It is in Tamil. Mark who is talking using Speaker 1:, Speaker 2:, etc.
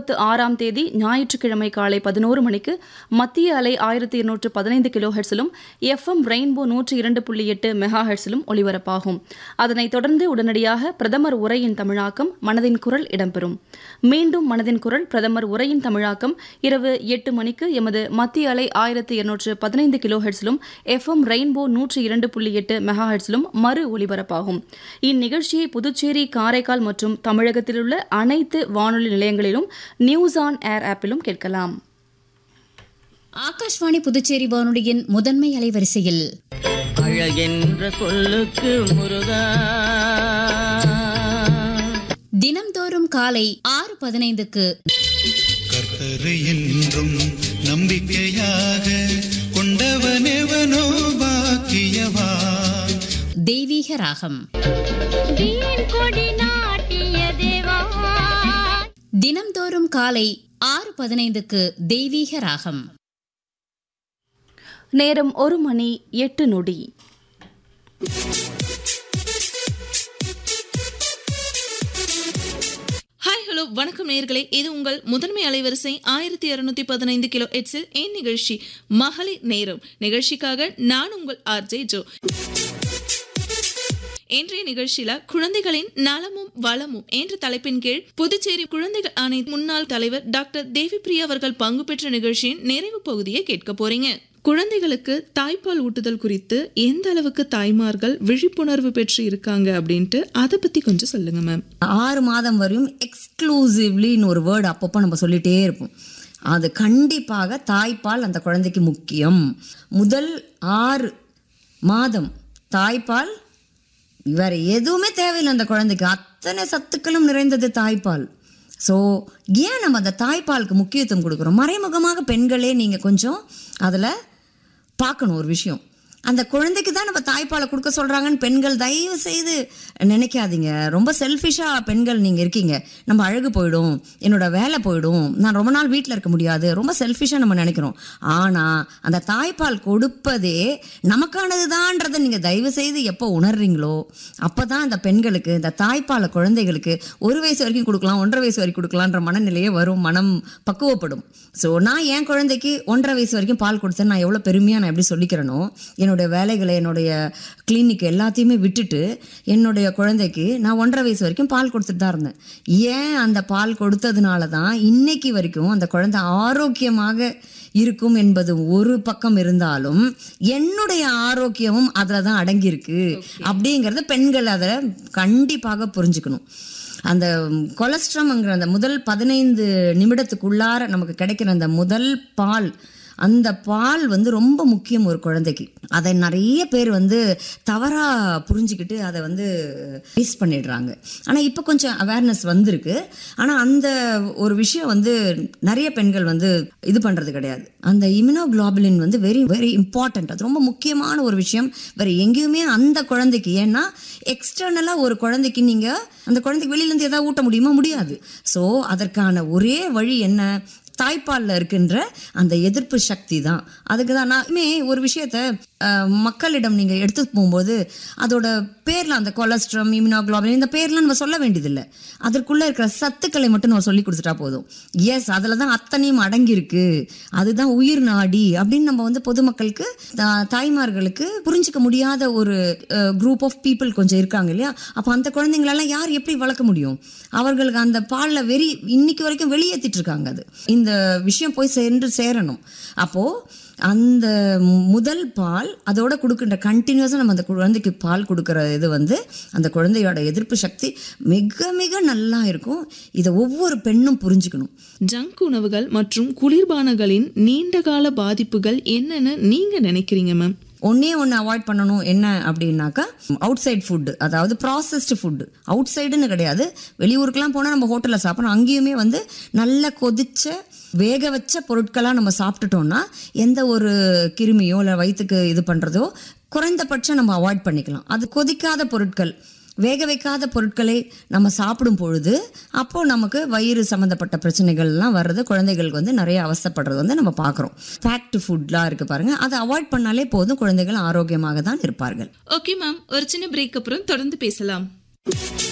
Speaker 1: இருபத்தி ஆறாம் தேதி ஞாயிற்றுக்கிழமை காலை பதினோரு மணிக்கு மத்திய அலை ஆயிரத்தி இருநூற்று பதினைந்து கிலோ ஹெர்ஸிலும் எஃப்எம் ரெயின்போ நூற்றி இரண்டு புள்ளி எட்டு மெகா ஹெர்ஸிலும் ஒலிபரப்பாகும் அதனைத் தொடர்ந்து உடனடியாக பிரதமர் உரையின் தமிழாக்கம் மனதின் குரல் இடம்பெறும் மீண்டும் மனதின் குரல் பிரதமர் உரையின் தமிழாக்கம் இரவு எட்டு மணிக்கு எமது மத்திய அலை ஆயிரத்தி இருநூற்று பதினைந்து கிலோ ஹெர்ஸிலும் எஃப்எம் ரெயின்போ நூற்றி இரண்டு புள்ளி எட்டு மெகா ஹெர்ஸிலும் மறு ஒலிபரப்பாகும் இந்நிகழ்ச்சியை புதுச்சேரி காரைக்கால் மற்றும் தமிழகத்தில் உள்ள அனைத்து வானொலி நிலையங்களிலும் நியூஸ் ஆன் ஏர் ஆப்பிலும் கேட்கலாம்
Speaker 2: ஆகாஷ்வாணி புதுச்சேரி வானொலியின் முதன்மை அலைவரிசையில்
Speaker 3: அழகென்ற சொல்லுக்கு முருகா
Speaker 2: தினம்தோறும் காலை ஆறு பதினைந்துக்கு
Speaker 4: கர்த்தரை என்றும் நம்பிக்கையாக கொண்டவனெவனோ பாக்கியவா
Speaker 2: தெய்வீக ராகம் தினம்தோறும் காலை ஆறு பதினைந்துக்கு தெய்வீக ராகம்
Speaker 1: நேரம் ஒரு மணி எட்டு நொடி
Speaker 5: ஹாய் ஹலோ வணக்கம் நேர்களே இது உங்கள் முதன்மை அலைவரிசை ஆயிரத்தி இருநூத்தி பதினைந்து கிலோ எட்ஸில் என் நிகழ்ச்சி மகளிர் நேரம் நிகழ்ச்சிக்காக நான் உங்கள் ஆர்ஜே ஜோ இன்றைய நிகழ்ச்சியில குழந்தைகளின் நலமும் வளமும் என்ற தலைப்பின் கீழ் புதுச்சேரி குழந்தைகள் ஆணை முன்னாள் தலைவர் டாக்டர் தேவிப்பிரியா அவர்கள் பங்கு பெற்ற நிகழ்ச்சியின் நிறைவு பகுதியை கேட்க போறீங்க குழந்தைகளுக்கு தாய்ப்பால் ஊட்டுதல் குறித்து எந்த அளவுக்கு தாய்மார்கள் விழிப்புணர்வு பெற்று இருக்காங்க அப்படின்ட்டு அதை பத்தி கொஞ்சம் சொல்லுங்க மேம்
Speaker 6: ஆறு மாதம் வரையும் எக்ஸ்க்ளூசிவ்லின்னு ஒரு வேர்டு அப்பப்போ நம்ம சொல்லிட்டே இருப்போம் அது கண்டிப்பாக தாய்ப்பால் அந்த குழந்தைக்கு முக்கியம் முதல் ஆறு மாதம் தாய்ப்பால் வேற எதுவுமே தேவையில்லை அந்த குழந்தைக்கு அத்தனை சத்துக்களும் நிறைந்தது தாய்ப்பால் ஸோ ஏன் நம்ம அந்த தாய்ப்பாலுக்கு முக்கியத்துவம் கொடுக்குறோம் மறைமுகமாக பெண்களே நீங்கள் கொஞ்சம் அதில் பார்க்கணும் ஒரு விஷயம் அந்த குழந்தைக்கு தான் நம்ம தாய்ப்பாலை கொடுக்க சொல்கிறாங்கன்னு பெண்கள் தயவு செய்து நினைக்காதீங்க ரொம்ப செல்ஃபிஷாக பெண்கள் நீங்கள் இருக்கீங்க நம்ம அழகு போயிடும் என்னோட வேலை போயிடும் நான் ரொம்ப நாள் வீட்டில் இருக்க முடியாது ரொம்ப செல்ஃபிஷாக நம்ம நினைக்கிறோம் ஆனால் அந்த தாய்ப்பால் கொடுப்பதே நமக்கானது தான்றதை நீங்கள் தயவு செய்து எப்போ உணர்றீங்களோ அப்போ தான் அந்த பெண்களுக்கு இந்த தாய்ப்பாலை குழந்தைகளுக்கு ஒரு வயசு வரைக்கும் கொடுக்கலாம் ஒன்றரை வயசு வரைக்கும் கொடுக்கலான்ற மனநிலையே வரும் மனம் பக்குவப்படும் ஸோ நான் என் குழந்தைக்கு ஒன்றரை வயசு வரைக்கும் பால் கொடுத்தேன் நான் எவ்வளோ பெருமையாக நான் எப்படி சொல்லிக்கிறேனோ என்னுடைய வேலைகளை என்னுடைய கிளினிக் எல்லாத்தையுமே விட்டுட்டு என்னுடைய குழந்தைக்கு நான் ஒன்றரை வயசு வரைக்கும் பால் கொடுத்துட்டு தான் இருந்தேன் ஏன் அந்த பால் கொடுத்ததுனால தான் இன்னைக்கு வரைக்கும் அந்த குழந்தை ஆரோக்கியமாக இருக்கும் என்பது ஒரு பக்கம் இருந்தாலும் என்னுடைய ஆரோக்கியமும் அதில் தான் அடங்கியிருக்கு அப்படிங்கிறத பெண்கள் அதை கண்டிப்பாக புரிஞ்சுக்கணும் அந்த கொலஸ்ட்ரம்ங்கிற அந்த முதல் பதினைந்து நிமிடத்துக்குள்ளார நமக்கு கிடைக்கிற அந்த முதல் பால் அந்த பால் வந்து ரொம்ப முக்கியம் ஒரு குழந்தைக்கு அதை நிறைய பேர் வந்து தவறாக புரிஞ்சுக்கிட்டு அதை வந்து வேஸ்ட் பண்ணிடுறாங்க ஆனால் இப்போ கொஞ்சம் அவேர்னஸ் வந்திருக்கு ஆனால் அந்த ஒரு விஷயம் வந்து நிறைய பெண்கள் வந்து இது பண்ணுறது கிடையாது அந்த இம்யூனோகுளோபுலின் வந்து வெரி வெரி இம்பார்ட்டண்ட் அது ரொம்ப முக்கியமான ஒரு விஷயம் வேறு எங்கேயுமே அந்த குழந்தைக்கு ஏன்னா எக்ஸ்டர்னலாக ஒரு குழந்தைக்கு நீங்கள் அந்த குழந்தைக்கு வெளியிலேருந்து எதாவது ஊட்ட முடியுமா முடியாது ஸோ அதற்கான ஒரே வழி என்ன தாய்ப்பாலில் இருக்கின்ற அந்த எதிர்ப்பு சக்தி தான் அதுக்கு தான் நானுமே ஒரு விஷயத்த அஹ், மக்களிடம் நீங்கள் எடுத்து போகும்போது அதோட பேரில் அந்த கொலஸ்ட்ரம் இம்யூனோகுளோபின் இந்த பேர்லாம் நம்ம சொல்ல வேண்டியதில்லை அதற்குள்ளே இருக்கிற சத்துக்களை மட்டும் நம்ம சொல்லி கொடுத்துட்டா போதும் எஸ் அதில் தான் அத்தனையும் அடங்கியிருக்கு அதுதான் உயிர் நாடி அப்படின்னு நம்ம வந்து பொதுமக்களுக்கு தா- தாய்மார்களுக்கு புரிஞ்சிக்க முடியாத ஒரு குரூப் ஆஃப் பீப்புள் கொஞ்சம் இருக்காங்க இல்லையா அப்போ அந்த குழந்தைங்களெல்லாம் யார் எப்படி வளர்க்க முடியும் அவர்களுக்கு அந்த பாலில் வெறி இன்னைக்கு வரைக்கும் வெளியேற்றிட்டு இருக்காங்க அது இந்த விஷயம் போய் சென்று சேரணும் அப்போது அந்த முதல் பால் அதோட கொடுக்கின்ற கண்டினியூஸாக நம்ம அந்த குழந்தைக்கு பால் கொடுக்குற இது வந்து அந்த குழந்தையோட எதிர்ப்பு சக்தி மிக மிக நல்லா இருக்கும் இதை ஒவ்வொரு பெண்ணும் புரிஞ்சுக்கணும்
Speaker 5: ஜங்க் உணவுகள் மற்றும் குளிர்பானங்களின் நீண்டகால பாதிப்புகள் என்னன்னு நீங்க நினைக்கிறீங்க மேம்
Speaker 6: ஒன்னே ஒன்று அவாய்ட் பண்ணணும் என்ன அப்படின்னாக்கா அவுட் சைட் ஃபுட்டு அதாவது ப்ராசஸ்டு ஃபுட்டு அவுட் சைடுன்னு கிடையாது வெளியூருக்கெல்லாம் போனால் நம்ம ஹோட்டலில் சாப்பிட்றோம் அங்கேயுமே வந்து நல்ல கொதிச்ச வேக வச்ச பொருட்களாக நம்ம சாப்பிட்டுட்டோம்னா எந்த ஒரு கிருமியோ இல்லை வயிற்றுக்கு இது பண்ணுறதோ குறைந்தபட்சம் நம்ம அவாய்ட் பண்ணிக்கலாம் அது கொதிக்காத பொருட்கள் வேக வைக்காத பொருட்களை நம்ம சாப்பிடும் பொழுது அப்போ நமக்கு வயிறு சம்மந்தப்பட்ட பிரச்சனைகள்லாம் வர்றது குழந்தைகளுக்கு வந்து நிறைய அவஸ்தைப்படுறது வந்து நம்ம பார்க்குறோம் ஃபேக்ட் ஃபுட்லாம் இருக்குது பாருங்க அதை அவாய்ட் பண்ணாலே போதும் குழந்தைகள் ஆரோக்கியமாக தான் இருப்பார்கள்
Speaker 5: ஓகே மேம் ஒரு சின்ன பிரேக் அப்புறம் தொடர்ந்து பேசலாம்